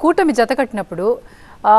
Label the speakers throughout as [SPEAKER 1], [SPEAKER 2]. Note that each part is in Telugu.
[SPEAKER 1] కూటమి జత కట్టినప్పుడు ఆ,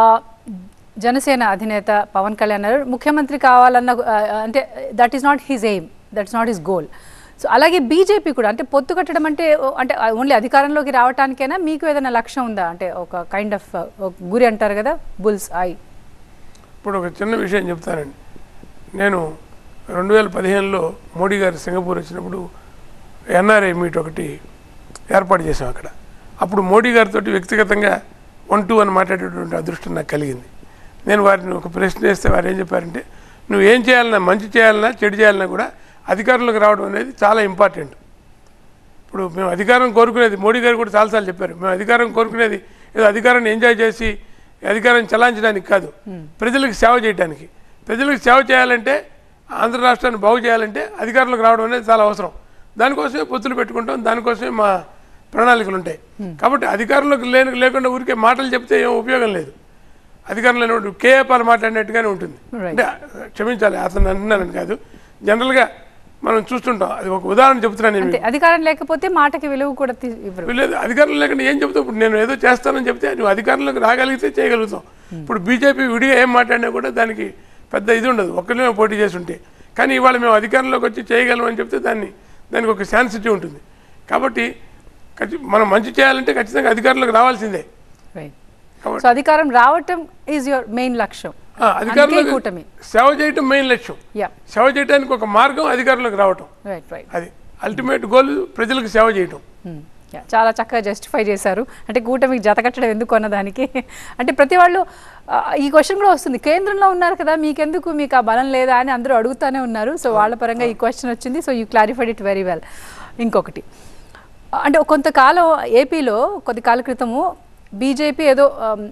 [SPEAKER 1] జనసేన అధినేత పవన్ కళ్యాణ్ గారు ముఖ్యమంత్రి కావాలన్న ఆ, అంటే that is not his aim that is not his goal so అలాగే బీజేపీ కూడా అంటే పొత్తు కట్టడం అంటే ఓ- అంటే ఓన్లీ అధికారంలోకి రావటానికైనా మీకు ఏదైనా లక్ష్యం ఉందా అంటే ఒక కైండ్ ఆఫ్ గురి అంటారు కదా బుల్స్ ఐ
[SPEAKER 2] ఇప్పుడు ఒక చిన్న విషయం చెప్తానండి నేను రెండు వేల పదిహేనులో మోడీ గారు సింగపూర్ వచ్చినప్పుడు ఎన్ఆర్ఐ మీట్ ఒకటి ఏర్పాటు చేసాం అక్కడ అప్పుడు మోడీ గారితో వ్యక్తిగతంగా వన్ టూ అని మాట్లాడేటువంటి అదృష్టం నాకు కలిగింది నేను వారిని ఒక ప్రశ్న వేస్తే వారు ఏం చెప్పారంటే నువ్వు ఏం చేయాలన్నా మంచి చేయాలన్నా చెడు చేయాలన్నా కూడా అధికారంలోకి రావడం అనేది చాలా ఇంపార్టెంట్ ఇప్పుడు మేము అధికారం కోరుకునేది మోడీ గారు కూడా చాలాసార్లు చెప్పారు మేము అధికారం కోరుకునేది ఏదో అధికారాన్ని ఎంజాయ్ చేసి అధికారం చలాయించడానికి కాదు ప్రజలకు సేవ చేయడానికి ప్రజలకు సేవ చేయాలంటే ఆంధ్ర రాష్ట్రాన్ని బాగు చేయాలంటే అధికారంలోకి రావడం అనేది చాలా అవసరం దానికోసమే పొత్తులు పెట్టుకుంటాం దానికోసమే మా ప్రణాళికలు ఉంటాయి కాబట్టి అధికారంలోకి లేని లేకుండా ఊరికే మాటలు చెప్తే ఏం ఉపయోగం లేదు అధికారంలో లేనప్పుడు కేఏ పాలు మాట్లాడినట్టుగానే ఉంటుంది
[SPEAKER 1] Right.
[SPEAKER 2] అంటే క్షమించాలి అతను అంటున్నానని కాదు జనరల్గా మనం చూస్తుంటాం అది ఒక ఉదాహరణ చెప్తున్నాను నేను
[SPEAKER 1] అంతే అధికారం లేకపోతే మాటకి విలువ కూడా తీ- ఇవ్వరు
[SPEAKER 2] లేదు అధికారం లేకుండా ఏం చెప్తావు ఇప్పుడు నేను ఏదో చేస్తానని చెప్తే నువ్వు అధికారంలోకి రాగలిగితే చేయగలుగుతాం ఇప్పుడు బీజేపీ విడిగా ఏం మాట్లాడినా కూడా దానికి పెద్ద ఇది ఉండదు ఒక్కరినే పోటీ చేసి ఉంటే కానీ ఇవాళ మేము అధికారంలోకి వచ్చి చేయగలం అని చెప్తే దాన్ని దానికి ఒక శాన్సిటీ ఉంటుంది కాబట్టి ఖచ్చి మనం మంచి చేయాలంటే ఖచ్చితంగా అధికారంలోకి రావాల్సిందే
[SPEAKER 1] రైట్
[SPEAKER 2] కాబట్టి
[SPEAKER 1] సో అధికారం రావటం ఈజ్ యువర్ మెయిన్ లక్ష్యం
[SPEAKER 2] ఆ, అధికారంలోకి
[SPEAKER 1] అందుకే కూటమి
[SPEAKER 2] సేవ చేయటం మెయిన్ లక్ష్యం
[SPEAKER 1] యా
[SPEAKER 2] సేవ చేయడానికి ఒక మార్గం అధికారంలోకి రావటం
[SPEAKER 1] రైట్ రైట్
[SPEAKER 2] అది అల్టిమేట్ గోల్ ప్రజలకు సేవ చేయటం
[SPEAKER 1] చాలా చక్కగా జస్టిఫై చేశారు అంటే కూటమికి జతకట్టడం ఎందుకు అన్నదానికి అంటే ప్రతి వాళ్ళు ఆ, ఈ క్వశ్చన్ కూడా వస్తుంది కేంద్రంలో ఉన్నారు కదా మీకెందుకు మీకు ఆ బలం లేదా అని అందరూ అడుగుతానే ఉన్నారు సో వాళ్ళ పరంగా ఈ క్వశ్చన్ వచ్చింది so you clarified it very well ఇంకొకటి అంటే కొంతకాలం ఏపీలో కొద్ది కాల క్రితము బీజేపీ ఏదో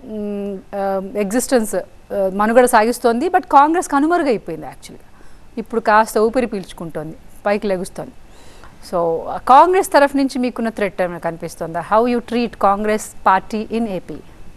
[SPEAKER 1] ఎగ్జిస్టెన్స్ మనుగడ సాగిస్తోంది బట్ కాంగ్రెస్ కనుమరుగైపోయింది యాక్చువల్గా ఇప్పుడు కాస్త ఊపిరి పీల్చుకుంటోంది పైకి లెగుస్తోంది సో కాంగ్రెస్ తరఫు నుంచి మీకున్న థ్రెట్ ఏమైనా కనిపిస్తుందా how you treat Congress party in AP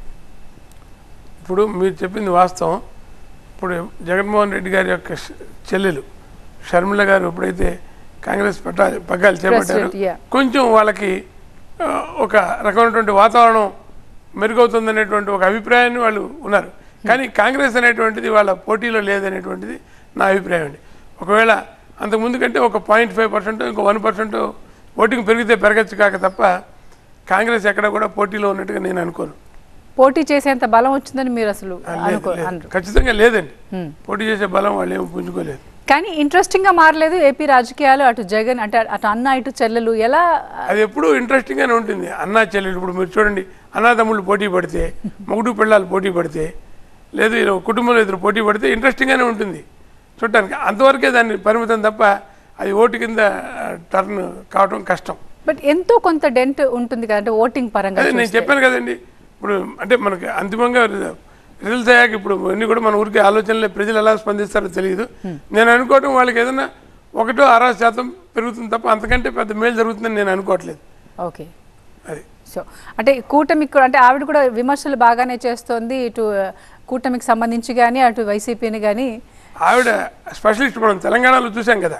[SPEAKER 2] ఇప్పుడు మీరు చెప్పింది వాస్తవం ఇప్పుడు జగన్మోహన్ రెడ్డి గారి యొక్క ష- చెల్లెలు షర్మిల గారు ఎప్పుడైతే కాంగ్రెస్ పట్టా పగ్గాలు చేపట్టారు
[SPEAKER 1] President, yeah.
[SPEAKER 2] కొంచెం వాళ్ళకి ఆ, ఒక రకమైనటువంటి వాతావరణం మెరుగవుతుందనేటువంటి ఒక అభిప్రాయాన్ని వాళ్ళు ఉన్నారు కానీ కాంగ్రెస్ అనేటువంటిది వాళ్ళ పోటీలో లేదనేటువంటిది నా అభిప్రాయం అండి ఒకవేళ అంతకుముందు కంటే ఒక పాయింట్ ఫైవ్ పర్సెంట్ ఇంకో వన్ పర్సెంట్ ఓటింగ్ పెరిగితే పెరగచ్చు కాక తప్ప కాంగ్రెస్ ఎక్కడ కూడా పోటీలో ఉన్నట్టుగా నేను అనుకోను
[SPEAKER 1] పోటీ చేసేంత బలం వచ్చిందని మీరు అసలు
[SPEAKER 2] ఆ, లేదు,
[SPEAKER 1] అనుకో
[SPEAKER 2] లేదు.
[SPEAKER 1] అనరు
[SPEAKER 2] ఖచ్చితంగా లేదండి
[SPEAKER 1] Hmm.
[SPEAKER 2] పోటీ చేసే బలం వాళ్ళు ఏమి పుంజుకోలేదు
[SPEAKER 1] కానీ ఇంట్రెస్టింగ్ గా మారలేదు ఏపీ రాజకీయాలు అటు జగన్ అంటే అటు అన్న ఇటు చెల్లెలు ఎలా
[SPEAKER 2] అది ఎప్పుడూ ఇంట్రెస్టింగ్ గానే ఉంటుంది అన్నా చెల్లెలు ఇప్పుడు మీరు చూడండి అన్నదమ్ముళ్ళు పోటీ పడితే మొగుడు పిల్లలు పోటీ పడితే లేదు ఇలా కుటుంబంలో ఇద్దరు పోటీ పడితే ఇంట్రెస్టింగ్ గానే ఉంటుంది చూడటానికి అంతవరకే దాన్ని పరిమితం తప్ప అది ఓటు కింద టర్న్ కావడం కష్టం
[SPEAKER 1] బట్ ఎంతో కొంత డెంట్ ఉంటుంది కదా అంటే ఓటింగ్ పరంగా
[SPEAKER 2] అదే నేను
[SPEAKER 1] చూస్తే.
[SPEAKER 2] చెప్పాను కదండి ఇప్పుడు అంటే మనకి అంతిమంగా రిజల్ట్స్ అయ్యాక ఇప్పుడు అన్ని కూడా మన ఊరికి ఆలోచనలే ప్రజలు ఎలా స్పందిస్తారో తెలియదు నేను అనుకోవటం వాళ్ళకి ఏదైనా ఒకటో అరవై శాతం పెరుగుతుంది తప్ప అంతకంటే పెద్ద మేలు జరుగుతుందని నేను అనుకోవట్లేదు
[SPEAKER 1] ఓకే
[SPEAKER 2] అది
[SPEAKER 1] సో అంటే కూటమికి కూడా అంటే ఆవిడ కూడా విమర్శలు బాగానే చేస్తోంది ఇటు ఆ, కూటమికి సంబంధించి కానీ అటు వైసీపీని కానీ
[SPEAKER 2] ఆవిడ స్పెషలిస్ట్ మనం తెలంగాణలో చూసాం కదా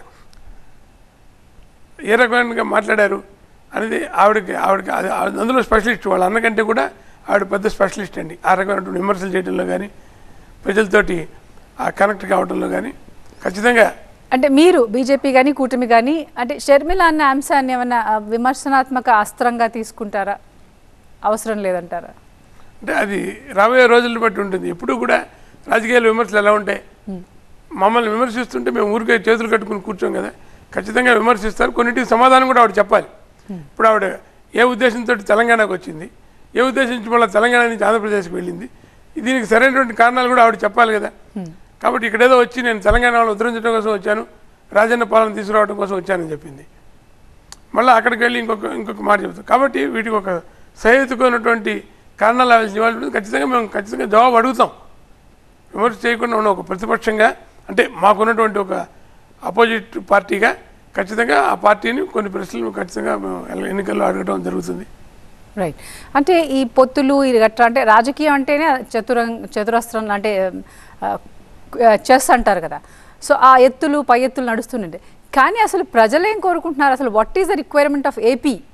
[SPEAKER 2] ఏ రకమైనగా మాట్లాడారు అనేది ఆవిడకి ఆవిడకి అది ఆవిడ అందులో స్పెషలిస్ట్ వాళ్ళ అన్నకంటే కూడా ఆవిడ పెద్ద స్పెషలిస్ట్ అండి ఆ రకమైనటువంటి విమర్శలు చేయడంలో కానీ ప్రజలతోటి ఆ కనెక్ట్ కావడంలో కానీ ఖచ్చితంగా
[SPEAKER 1] అంటే మీరు బీజేపీ కానీ కూటమి కానీ అంటే షర్మిల అన్న అంశాన్ని ఏమైనా ఆ, విమర్శనాత్మక అస్త్రంగా తీసుకుంటారా అవసరం లేదంటారా
[SPEAKER 2] అంటే అది రాబోయే రోజులను బట్టి ఉంటుంది ఎప్పుడు కూడా రాజకీయాల విమర్శలు ఎలా ఉంటాయి మమ్మల్ని విమర్శిస్తుంటే మేము ఊరికే చేతులు కట్టుకుని కూర్చోం కదా ఖచ్చితంగా విమర్శిస్తారు కొన్నిటికి సమాధానం కూడా ఆవిడ చెప్పాలి ఇప్పుడు ఆవిడ ఏ ఉద్దేశంతో తెలంగాణకు వచ్చింది ఏ ఉద్దేశం నుంచి మళ్ళీ తెలంగాణ నుంచి ఆంధ్రప్రదేశ్కి వెళ్ళింది దీనికి సరైనటువంటి కారణాలు కూడా ఆవిడ చెప్పాలి కదా కాబట్టి ఇక్కడేదో వచ్చి నేను తెలంగాణలో ఉద్ధరించడం కోసం వచ్చాను రాజన్న పాలన తీసుకురావడం కోసం వచ్చానని చెప్పింది మళ్ళీ అక్కడికి వెళ్ళి ఇంకొక ఇంకొక మాట చెప్తాం కాబట్టి వీటికి ఒక సహేతుకమైనటువంటి కారణాలు ఆలోచించి వాళ్ళు ఉంటుంది. ఖచ్చితంగా మేము ఖచ్చితంగా జవాబు అడుగుతాం విమర్శ చేయకుండా ఉన్న ఒక ప్రతిపక్షంగా అంటే మాకున్నటువంటి ఒక అపోజిట్ పార్టీగా ఖచ్చితంగా ఆ పార్టీని కొన్ని ప్రశ్నలు ఖచ్చితంగా మేము ఎల- ఎన్నికల్లో అడగడం జరుగుతుంది
[SPEAKER 1] రైట్ అంటే ఈ పొత్తులు ఇది గట్రా అంటే రాజకీయం అంటేనే చతురం చతురస్రం అంటే చెస్ అంటారు కదా సో ఆ ఎత్తులు పై ఎత్తులు నడుస్తుండే కానీ అసలు ప్రజలు ఏం కోరుకుంటున్నారు అసలు what is the requirement of AP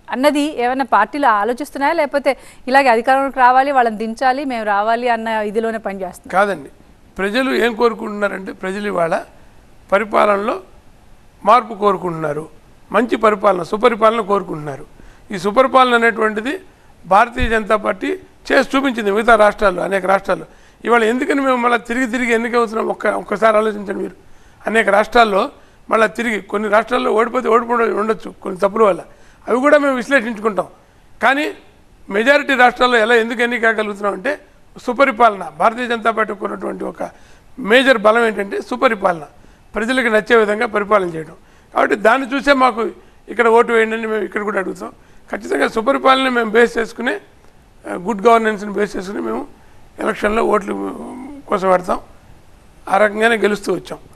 [SPEAKER 1] అన్నది ఏమైనా పార్టీలు ఆలోచిస్తున్నాయా లేకపోతే ఇలాగే అధికారంలోకి రావాలి వాళ్ళని దించాలి మేము రావాలి అన్న ఇదిలోనే పనిచేస్తున్నాం
[SPEAKER 2] కాదండి ప్రజలు ఏం కోరుకుంటున్నారంటే ప్రజలు ఇవాళ పరిపాలనలో మార్పు కోరుకుంటున్నారు మంచి పరిపాలన సుపరిపాలన కోరుకుంటున్నారు ఈ సుపరిపాలన అనేటువంటిది భారతీయ జనతా పార్టీ చేసి చూపించింది మిగతా రాష్ట్రాల్లో అనేక రాష్ట్రాల్లో ఇవాళ ఎందుకని మేము మళ్ళీ తిరిగి తిరిగి ఎన్నికవుతున్నాం ఒక్క ఒక్కసారి ఆలోచించండి మీరు అనేక రాష్ట్రాల్లో మళ్ళీ తిరిగి కొన్ని రాష్ట్రాల్లో ఓడిపోతే ఓడిపోయి ఉండొచ్చు కొన్ని తప్పుల వల్ల అవి కూడా మేము విశ్లేషించుకుంటాం కానీ మెజారిటీ రాష్ట్రాల్లో ఎలా ఎందుకు ఎన్నిక కాగలుగుతున్నాం అంటే సుపరిపాలన భారతీయ జనతా పార్టీకి ఉన్నటువంటి ఒక మేజర్ బలం ఏంటంటే సుపరిపాలన ప్రజలకు నచ్చే విధంగా పరిపాలన చేయడం కాబట్టి దాన్ని చూసే మాకు ఇక్కడ ఓటు వేయండి అని మేము ఇక్కడ కూడా అడుగుతాం ఖచ్చితంగా సుపరిపాలన మేము బేస్ చేసుకుని గుడ్ గవర్నెన్స్ని బేస్ చేసుకుని మేము ఎలక్షన్లో ఓట్లు కోసం పెడతాం ఆ రకంగానే గెలుస్తూ వచ్చాం